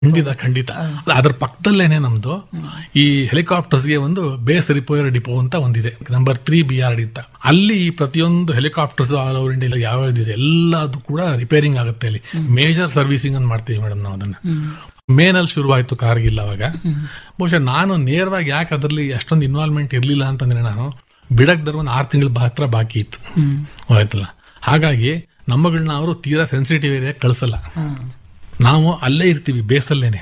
ಖಂಡಿತ ಖಂಡಿತ ಅದ್ರ ಪಕ್ಕದಲ್ಲೇನೆ ನಮ್ದು ಈ ಹೆಲಿಕಾಪ್ಟರ್ಸ್ಗೆ ಒಂದು ಬೇಸ್ ರಿಪೇರ್ ಡಿಪೋ ಅಂತ ಒಂದಿದೆ number three B R D ಅಂತ ಅಲ್ಲಿ ಪ್ರತಿಯೊಂದು ಹೆಲಿಕಾಪ್ಟರ್ಸ್ ಆಲ್ ಓವರ್ ಇಂಡಿಯಾ ಯಾವ್ಯಾವ್ದಿದೆ ಎಲ್ಲದು ಕೂಡ ರಿಪೇರಿಂಗ್ ಆಗುತ್ತೆ ಅಲ್ಲಿ ಮೇಜರ್ ಸರ್ವಿಸಿಂಗ್ ಅಂತ ಮಾಡ್ತೀವಿ ಮೇಡಮ್ ನಾವು ಅದನ್ನ ಮೇನಲ್ಲಿ ಶುರುವಾಯ್ತು ಕಾರ್ಗಿಲ್ ಅವಾಗ ಬಹುಶಃ ನಾನು ನೇರವಾಗಿ ಯಾಕೆ ಅದರಲ್ಲಿ ಅಷ್ಟೊಂದು ಇನ್ವಾಲ್ವ್ಮೆಂಟ್ ಇರ್ಲಿಲ್ಲ ಅಂತಂದ್ರೆ ನಾನು ಬಿಡಕ್ ದರ ಒಂದು ಆರು ತಿಂಗಳ ಹತ್ರ ಬಾಕಿ ಇತ್ತು ಆಯ್ತಲ್ಲ ಹಾಗಾಗಿ ನಮ್ಮಗಳನ್ನ ಅವರು ತೀರಾ ಸೆನ್ಸಿಟಿವ್ ಏರಿಯಾ ಕಳಿಸಲ್ಲ ನಾವು ಅಲ್ಲೇ ಇರ್ತೀವಿ ಬೇಸಲ್ಲೇನೆ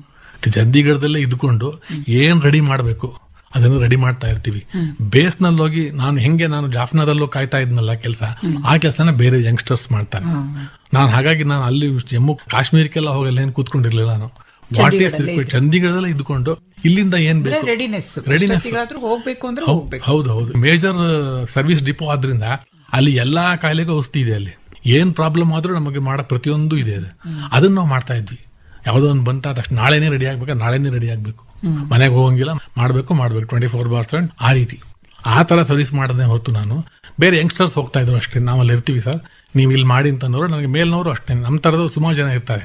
ಚಂಡೀಗಢದಲ್ಲೇ ಇದ್ಕೊಂಡು ಏನ್ ರೆಡಿ ಮಾಡಬೇಕು ಅದನ್ನು ರೆಡಿ ಮಾಡ್ತಾ ಇರ್ತೀವಿ ಬೇಸ್ನಲ್ಲಿ ಹೋಗಿ ನಾನು ಹೆಂಗೆ ನಾನು ಜಾಫ್ನಾದಲ್ಲೂ ಕಾಯ್ತಾ ಇದ್ನಲ್ಲ ಕೆಲಸ ಆ ಕೆಲಸನ ಬೇರೆ ಯಂಗ್ಸ್ಟರ್ಸ್ ಮಾಡ್ತಾರೆ ನಾನು ಹಾಗಾಗಿ ನಾನು ಅಲ್ಲಿ ಜಮ್ಮು ಕಾಶ್ಮೀರಕ್ಕೆಲ್ಲ ಹೋಗಲ್ಲ ಏನ್ ಕೂತ್ಕೊಂಡಿರ್ಲಿಲ್ಲ ನಾನು ವಾಟ್ ಈಸ್ ಚಂಡೀಗಢದಲ್ಲೇ ಇದ್ಕೊಂಡು ಇಲ್ಲಿಂದ ಏನ್ ಬೇಕು ರೆಡಿನೆಸ್ Readiness. ಹೋಗ್ಬೇಕು ಅಂದ್ರೆ ಹೌ- ಹೋಗ್ಬೇಕು ಹೌದು ಹೌದು ಮೇಜರ್ ಸರ್ವಿಸ್ ಡಿಪೋ ಆದ್ರಿಂದ ಅಲ್ಲಿ ಎಲ್ಲಾ ಕಾಯಿಲೆಗೂ ಔಷಧಿ ಇದೆ ಅಲ್ಲಿ ಏನ್ ಪ್ರಾಬ್ಲಮ್ ಆದ್ರೂ ನಮಗೆ ಮಾಡೋ ಪ್ರತಿಯೊಂದು ಇದೆ ಅದು ಅದನ್ನ ನಾವು ಮಾಡ್ತಾ ಇದ್ವಿ ಯಾವುದೋ ಒಂದು ಬಂತ ತಕ್ಷಣ ನಾಳೆನೇ ರೆಡಿ ಆಗ್ಬೇಕು ನಾಳೆನೇ ರೆಡಿ ಆಗ್ಬೇಕು ಮನೆಗೆ ಹೋಗಂಗಿಲ್ಲ ಮಾಡ್ಬೇಕು ಮಾಡ್ಬೇಕು ಟ್ವೆಂಟಿ ಫೋರ್ ಬಾರ್ಸ್ ಆ ರೀತಿ ಆ ತರ ಸರ್ವಿಸ್ ಮಾಡದೆ ಹೊರತು ನಾನು ಬೇರೆ ಯಂಗ್ಸ್ಟರ್ಸ್ ಹೋಗ್ತಾ ಇದ್ರು ಅಷ್ಟೇ ನಾವು ಅಲ್ಲಿ ಇರ್ತೀವಿ ಸರ್ ನೀವು ಇಲ್ಲಿ ಮಾಡಿ ಅಂತಂದವರು ನನಗೆ ಮೇಲ್ನವರು ಅಷ್ಟೇ ನಮ್ಮ ತರದ ಸುಮಾರು ಜನ ಇರ್ತಾರೆ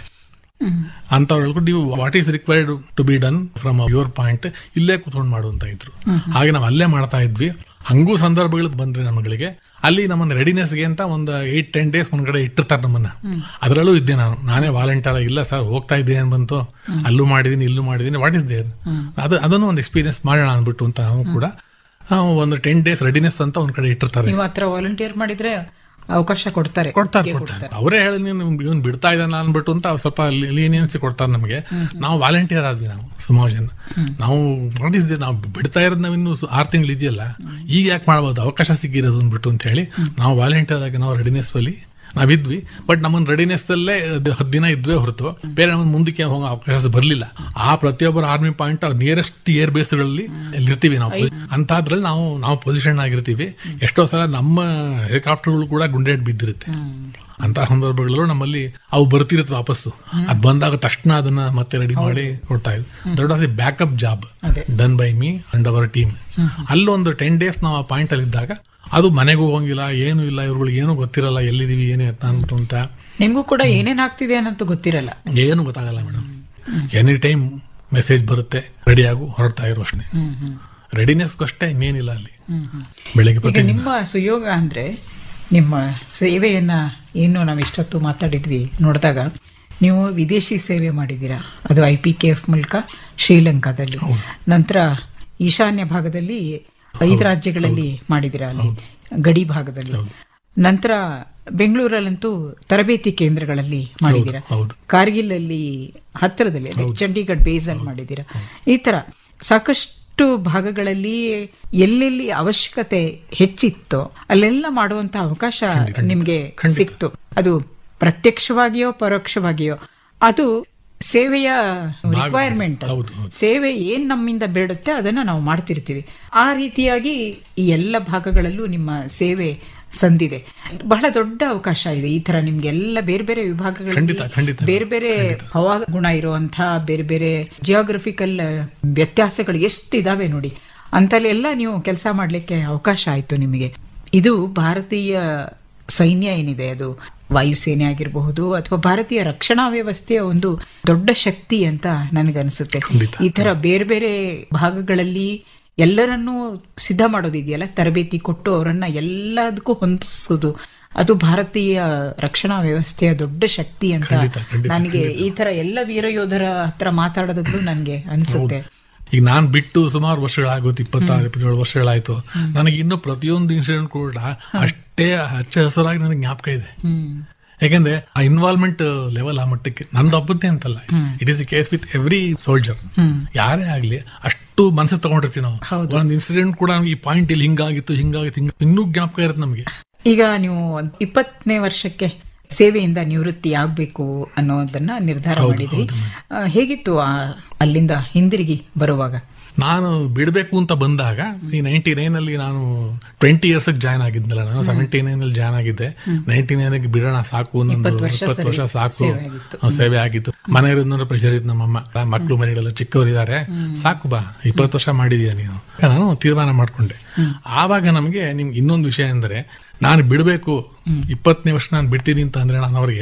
ಅಂತವ್ರು ಹೇಳ್ಕೊಂಡು ನೀವು what is required to be done from your point ಇಲ್ಲೇ ಕೂತ್ಕೊಂಡು ಮಾಡು ಅಂತ ಇದ್ರು ಹಾಗೆ ನಾವು ಅಲ್ಲೇ ಮಾಡ್ತಾ ಇದ್ವಿ ಹಂಗೂ ಸಂದರ್ಭಗಳು ಬಂದ್ರೆ ನಮ್ಮಗಳಿಗೆ ಅಲ್ಲಿ ನಮ್ಮನ್ನ ರೆಡಿನೆಸ್ಗೆ ಅಂತ ಒಂದು ಏಟ್ ಟೆನ್ ಡೇಸ್ ಒಂದ್ಗಡೆ ಇಟ್ಟಿರ್ತಾರೆ ನಮ್ಮನ್ನ ಅದರಲ್ಲೂ ಇದ್ದೆ ನಾನು ನಾನೇ ವಾಲಂಟಿಯರ್ ಇಲ್ಲ ಸರ್ ಹೋಗ್ತಾ ಇದ್ದೆ ಏನ್ ಬಂತು ಅಲ್ಲೂ ಮಾಡಿದೀನಿ ಇಲ್ಲೂ ಮಾಡಿದೀನಿ ವಾಟ್ ಇಸ್ ದೇರ್ ಅದು ಅದನ್ನು ಒಂದು ಎಕ್ಸ್ಪೀರಿಯನ್ಸ್ ಮಾಡೋಣ ಅಂದ್ಬಿಟ್ಟು ಅಂತ ನಾವು ಕೂಡ ಆ, ಒಂದು ಟೆನ್ ಡೇಸ್ ರೆಡಿನೆಸ್ ಅಂತ ಒಂದ್ ಕಡೆ ಇಟ್ಟಿರ್ತಾರೆ ನೀವು ಹತ್ರ ವಾಲಂಟಿಯರ್ ಮಾಡಿದ್ರೆ ಅವಕಾಶ ಕೊಡ್ತಾರೆ ಕೊಡ್ತಾರೆ ಕೊಡ್ತಾರೆ ಅವರೇ ಹೇಳಿ ನೀನು ಇವನ್ ಬಿಡ್ತಾ ಇದ್ದಾನ ಅನ್ಬಿಟ್ಟು ಅಂತ ಅವ್ರು ಸ್ವಲ್ಪ ಲೀನಿಯನ್ಸಿ ಕೊಡ್ತಾರೆ ನಮಗೆ ನಾವು ವಾಲಂಟಿಯರ್ ಆದ್ವಿ ನಾವು ಸುಮಾರು ಜನ ನಾವು ಮಾಡಿದ್ವಿ ನಾವು ಬಿಡ್ತಾ ಇರೋದು ನಾವು ಇನ್ನು ಆರು ತಿಂಗಳು ಇದೆಯಲ್ಲ ಈಗ ಯಾಕೆ ಮಾಡ್ಬೋದು ಅವಕಾಶ ಸಿಕ್ಕಿರೋದು ಅಂದ್ಬಿಟ್ಟು ಅಂತ ಹೇಳಿ ನಾವು ವಾಲಂಟಿಯರ್ ಆಗಿ ನಾವು ರೆಡಿನೆಸ್ ಅಲ್ಲಿ ನಾವಿದ್ವಿ ಬಟ್ ನಮ್ಮನ್ನ ರೆಡಿನೆಸ್ ಅಲ್ಲೇ ಹತ್ತು ದಿನ ಇದ್ವೇ ಹೊರತು ಬೇರೆ ನಮ್ಮ ಮುಂದಕ್ಕೆ ಹೋಗೋ ಅವಕಾಶ ಬರಲಿಲ್ಲ ಆ ಪ್ರತಿಯೊಬ್ಬರ ಆರ್ಮಿ ಪಾಯಿಂಟ್ ನಿಯರೆಸ್ಟ್ ಏರ್ ಬೇಸ್ಗಳಲ್ಲಿ ಇರ್ತೀವಿ ನಾವು ಅಂತದ್ರಲ್ಲಿ ನಾವು ನಾವು ಪೊಸಿಷನ್ ಆಗಿರ್ತೀವಿ ಎಷ್ಟೋ ಸಲ ನಮ್ಮ ಹೆಲಿಕಾಪ್ಟರ್ಗಳು ಕೂಡ ಗುಂಡೇಟ್ ಬಿದ್ದಿರುತ್ತೆ ಅಂತ ಸಂದರ್ಭಗಳಲ್ಲೂ ನಮ್ಮಲ್ಲಿ ಅವು ಬರ್ತಿರುತ್ತೆ ವಾಪಸ್ಸು ಅದ್ ಬಂದಾಗ ತಕ್ಷಣ ಅದನ್ನ ಮತ್ತೆ ರೆಡಿ ಮಾಡಿ ಕೊಡ್ತಾ ಇದ್ವಿ that was a backup job ಅದೇ. Done by me and our team ಅಲ್ಲೊಂದು ಟೆನ್ ಡೇಸ್ ನಾವು ಆ ಪಾಯಿಂಟ್ ಅಲ್ಲಿ ಇದ್ದಾಗ ಅದು ಮನೆಗೆ ಹೋಗಂಗಿಲ್ಲ ಏನು ಇಲ್ಲ ಇವ್ರುಗಳಿಗೆ ಏನು ಗೊತ್ತಿರಲ್ಲ ಎಲ್ಲಿದೀವಿ ಏನು ಎತ್ತ ಅಂದ್ಬಿಟ್ಟು ಅಂತ ನಿಮ್ಗೂ ಕೂಡ ಏನೇನ್ ಆಗ್ತಿದೆ ಅನ್ನೋದು ಗೊತ್ತಿರಲ್ಲ ಏನು ಗೊತ್ತಾಗಲ್ಲ ಮೇಡಮ್ ಎನಿ ಟೈಮ್ ಮೆಸೇಜ್ ಬರುತ್ತೆ ರೆಡಿ ಆಗು ಹೊರಡ್ತಾ ಇರೋ ಅಷ್ಟೇ ರೆಡಿನೆಸ್ಗೂ ಅಷ್ಟೇ ಇನ್ನೇನಿಲ್ಲ ಅಲ್ಲಿ ಬೆಳಿಗ್ಗೆ ಈಗ ಪ್ರತಿ ನಿಮ್ಮ ಸುಯೋಗ ಅಂದ್ರೆ ನಿಮ್ಮ ಸೇವೆಯನ್ನ ಏನು ನಾವು ಇಷ್ಟೊತ್ತು ಮಾತಾಡಿದ್ವಿ ನೋಡಿದಾಗ ನೀವು ವಿದೇಶಿ ಸೇವೆ ಮಾಡಿದ್ದೀರಾ ಅದು ಐ ಪಿ ಕೆ ಎಫ್ ಮೂಲಕ ಶ್ರೀಲಂಕಾದಲ್ಲಿ ನಂತರ ಈಶಾನ್ಯ ಭಾಗದಲ್ಲಿ ಐದು ರಾಜ್ಯಗಳಲ್ಲಿ ಮಾಡಿದ್ದೀರಾ ಅಲ್ಲಿ ಗಡಿ ಭಾಗದಲ್ಲಿ ನಂತರ ಬೆಂಗಳೂರಲ್ಲಂತೂ ತರಬೇತಿ ಕೇಂದ್ರಗಳಲ್ಲಿ ಮಾಡಿದ್ದೀರಾ ಹೌದು ಕಾರ್ಗಿಲ್ ಅಲ್ಲಿ ಹತ್ತಿರದಲ್ಲಿ ಅದೇ ಚಂಡೀಗಢ್ ಬೇಸ್ ಅಲ್ಲಿ ಮಾಡಿದ್ದೀರಾ ಈ ತರ ಸಾಕಷ್ಟು ಭಾಗಗಳಲ್ಲಿ ಎಲ್ಲೆಲ್ಲಿ ಅವಶ್ಯಕತೆ ಹೆಚ್ಚಿತ್ತೋ ಅಲ್ಲೆಲ್ಲ ಮಾಡುವಂತ ಅವಕಾಶ ನಿಮ್ಗೆ ಸಿಕ್ತು ಅದು ಪ್ರತ್ಯಕ್ಷವಾಗಿಯೋ ಪರೋಕ್ಷವಾಗಿಯೋ ಅದು ಸೇವೆಯ ರಿಕ್ವೈರ್ಮೆಂಟ್ ಹೌದು, ಹೌದು. ಸೇವೆ ಏನ್ ನಮ್ಮಿಂದ ಬೇಡುತ್ತೆ ಅದನ್ನ ನಾವು ಮಾಡ್ತಿರ್ತೀವಿ ಆ ರೀತಿಯಾಗಿ ಈ ಎಲ್ಲ ಭಾಗಗಳಲ್ಲೂ ನಿಮ್ಮ ಸೇವೆ ಸಂದಿದೆ ಬಹಳ ದೊಡ್ಡ ಅವಕಾಶ ಇದೆ ಈ ತರ ನಿಮ್ಗೆ ಎಲ್ಲ ಬೇರೆ ಬೇರೆ ವಿಭಾಗಗಳಲ್ಲಿ ಖಂಡಿತ, ಖಂಡಿತ. ಬೇರೆ ಬೇರೆ ಹವಾಗುಣ ಇರುವಂತಹ ಬೇರೆ ಬೇರೆ ಜಿಯೋಗ್ರಫಿಕಲ್ ವ್ಯತ್ಯಾಸಗಳು ಎಷ್ಟಿದಾವೆ ನೋಡಿ ಅಂತಲ್ಲೆಲ್ಲ ನೀವು ಕೆಲಸ ಮಾಡ್ಲಿಕ್ಕೆ ಅವಕಾಶ ಆಯ್ತು ನಿಮಗೆ ಇದು ಭಾರತೀಯ ಸೈನ್ಯ ಏನಿದೆ ಅದು ವಾಯುಸೇನೆ ಆಗಿರಬಹುದು ಅಥವಾ ಭಾರತೀಯ ರಕ್ಷಣಾ ವ್ಯವಸ್ಥೆಯ ಒಂದು ದೊಡ್ಡ ಶಕ್ತಿ ಅಂತ ನನಗನ್ಸುತ್ತೆ ಖಂಡಿತ. ಈ ತರ ಬೇರೆ ಬೇರೆ ಭಾಗಗಳಲ್ಲಿ ಎಲ್ಲರನ್ನೂ ಸಿದ್ಧ ಮಾಡೋದಿದೆಯಲ್ಲ ತರಬೇತಿ ಕೊಟ್ಟು ಅವರನ್ನ ಎಲ್ಲದಕ್ಕೂ ಹೊಂದಿಸೋದು ಅದು ಭಾರತೀಯ ರಕ್ಷಣಾ ವ್ಯವಸ್ಥೆಯ ದೊಡ್ಡ ಶಕ್ತಿ ಅಂತ ಖಂಡಿತ, ಖಂಡಿತ, ನನಗೆ ಈ ತರ ಎಲ್ಲ ವೀರ ಯೋಧರ ಹತ್ರ ಮಾತಾಡೋದಕ್ಕೂ ನನಗೆ ಅನ್ಸುತ್ತೆ ಈಗ ನಾನ್ ಬಿಟ್ಟು ಸುಮಾರು ವರ್ಷಗಳಾಗೋತು ಇಪ್ಪತ್ತಾರು ಇಪ್ಪತ್ತೇಳು ವರ್ಷಗಳಾಯ್ತು ನನಗೆ ಇನ್ನು ಪ್ರತಿಯೊಂದು ಇನ್ಸಿಡೆಂಟ್ ಕೂಡ ಅಷ್ಟೇ ಹಚ್ಚ ಹಸಿರಾಗಿ ನನಗೆ ಜ್ಞಾಪಕ ಇದೆ ಹ್ಮ್ ಯಾಕಂದ್ರೆ ಆ ಇನ್ವಾಲ್ವ್ಮೆಂಟ್ ಲೆವೆಲ್ ಆ ಮಟ್ಟಕ್ಕೆ ನಂದು ಒಬ್ಬದ್ದೇ ಅಂತಲ್ಲ it is case with every soldier ಯಾರೇ ಆಗ್ಲಿ ಅಷ್ಟು ಮನಸ್ಸಿಗೆ ತಗೊಂಡಿರ್ತೀವಿ ನಾವು ಒಂದ್ ಇನ್ಸಿಡೆಂಟ್ ಕೂಡ ಈ ಪಾಯಿಂಟ್ ಇಲ್ಲಿ ಹಿಂಗಾಗಿತ್ತು ಹಿಂಗಾಗಿತ್ತು ಹಿಂಗ ಇನ್ನೂ ಜ್ಞಾಪಕ ಇರುತ್ತೆ ನಮಗೆ ಈಗ ನೀವು ಇಪ್ಪತ್ತನೇ ವರ್ಷಕ್ಕೆ ಸೇವೆಯಿಂದ ನಿವೃತ್ತಿ ಆಗ್ಬೇಕು ಅನ್ನೋದನ್ನ ನಿರ್ಧಾರ ಮಾಡಿದ್ರಿ ಆ, ಹೇಗಿತ್ತು ಆ ಅಲ್ಲಿಂದ ಹಿಂದಿರುಗಿ ಬರುವಾಗ ನಾನು ಬಿಡಬೇಕು ಅಂತ ಬಂದಾಗ ಈ ನೈನ್ಟಿ ನೈನ್ ಅಲ್ಲಿ ನಾನು ಟ್ವೆಂಟಿ ಇಯರ್ಸ್ ಜಾಯ್ನ್ ಆಗಿದ್ನಲ್ಲ ನಾನು ಸೆವೆಂಟಿ ನೈನ್ ಅಲ್ಲಿ ಜಾಯ್ನ್ ಆಗಿದ್ದೆ ನೈನ್ಟಿ ನೈನ್ ಬಿಡೋಣ ಸಾಕು ಒಂದು ಇಪ್ಪತ್ತು ವರ್ಷ ಇಪ್ಪತ್ತು ವರ್ಷ ಸರಿ. ಸಾಕು ಸೇವೆ ಆಗಿತ್ತು. ಆ, ಸೇವೆ ಆಗಿತ್ತು ಮನೆಯವರಿಂದ ಪ್ರೆಷರ್ ಇತ್ತು ನಮ್ಮಮ್ಮ ಮಕ್ಕಳು ಮನೆಗಳೆಲ್ಲ ಚಿಕ್ಕವರಿದ್ದಾರೆ ಸಾಕು ಬಾ ಇಪ್ಪತ್ತು ವರ್ಷ ಮಾಡಿದೀಯ ನೀನು ನಾನು ತೀರ್ಮಾನ ಮಾಡ್ಕೊಂಡೆ ಆವಾಗ ನಮ್ಗೆ ನಿಮ್ಗೆ ಇನ್ನೊಂದು ವಿಷಯ ಅಂದ್ರೆ ನಾನು ಬಿಡಬೇಕು ಇಪ್ಪತ್ತನೇ ವರ್ಷ ನಾನು ಬಿಡ್ತೀನಿ ಅಂತ ಅಂದ್ರೆ ನಾನು ಅವ್ರಿಗೆ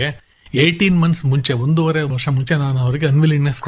ಏಯ್ಟೀನ್ ಮಂತ್ಸ್ ಮುಂಚೆ ಒಂದೂವರೆ ವರ್ಷ ಮುಂಚೆ ನಾನು ಅವರಿಗೆ ಅನ್ವಿಲಿಂಗ್ನೆಸ್